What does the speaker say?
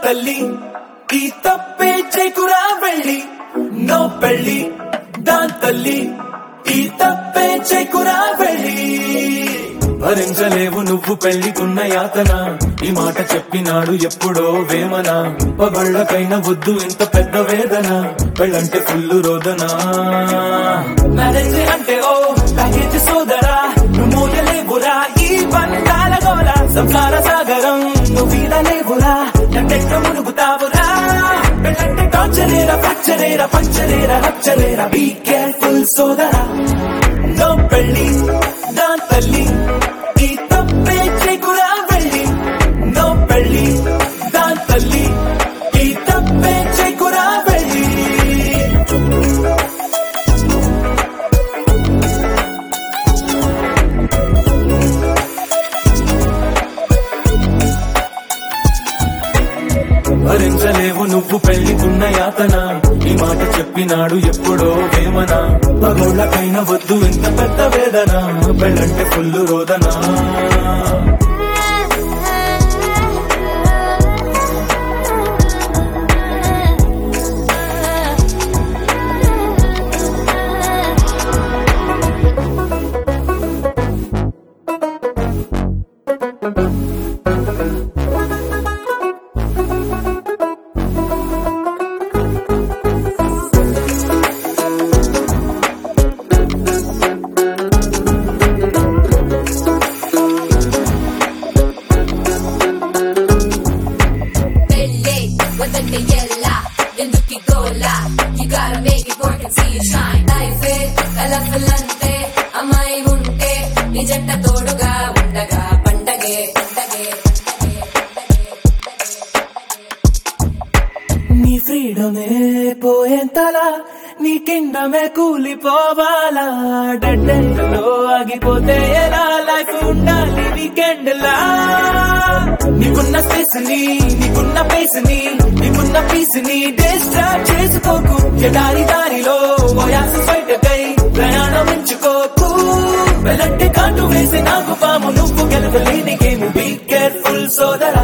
తల్లి ఈ తప్పే చేకురా వెళ్ళి నో పెళ్ళి దాన్ తల్లి ఈ తప్పే చేకురా వెళ్ళి భరించలేవు నువ్వు పెళ్లికున్న యాతన ఈ మాట చెప్పినాడు ఎప్పుడో వేమన పగళ్ళకైన వద్దు ఇంత పెద్ద వేదన పెళ్ళంటే ఫుల్లు రోదన మ్యారేజ్ అంటే ఓ ప్యాకేజ్ సోదరా నువ్వు మోయలేవురా ఈ బంధాల గోల సంసార సాగరం నువ్వు వీడలేవురా నన్నెట్ట మునుగుతావురా పెళ్ళంటే టార్చరేరా ఫ్రాక్చరేరా పంచరేరా రచ్చరేరా బీ కేర్ఫుల్ సోదరా నో పెళ్ళి దాన్ తల్లి ఈ తప్పే చేకురా వెళ్ళి నో పెళ్ళి దాన్ తల్లి ఈ తప్పే చేకురా వెళ్ళి భరించలేవు నువ్వు పెళ్లికున్న యాతన ఈ మాట చెప్పినాడు ఎప్పుడో వేమన పగోళ్ళకైన వద్దు ఇంత పెద్ద వేదన పెళ్ళంటే ఫుల్లు రోదన పెళ్ళే వద్దంటే ఎల్లా ఎందుకు గోలా You gotta make it work and see you shine Life A colourful అంతే అమ్మాయి ఉంటే నీ జంట తోడుగా ఉండగా పండగే పండగే నీ ఫ్రీడమే పోయేంతలా నీ కిండమే కూలిపోవాలా డెడ్ లో ఆగిపోతే ఎలా లైఫ్ ఉండాలి వీకెండ్ లా నీకున్న స్పేస్ ని నీకున్న పేస్ ని నీకున్న పీస్ ని డిస్ట్రాక్ట్ చేసుకోకు ఎదారి దారిలో ఓయాస బయటకై ప్రయాణం ఎంచుకోకు వెళ్ళంటే కాటు వేసి నాకు పాము నువ్వు గెలవలేని గేమ్ బీ కేర్ఫుల్ సోదరా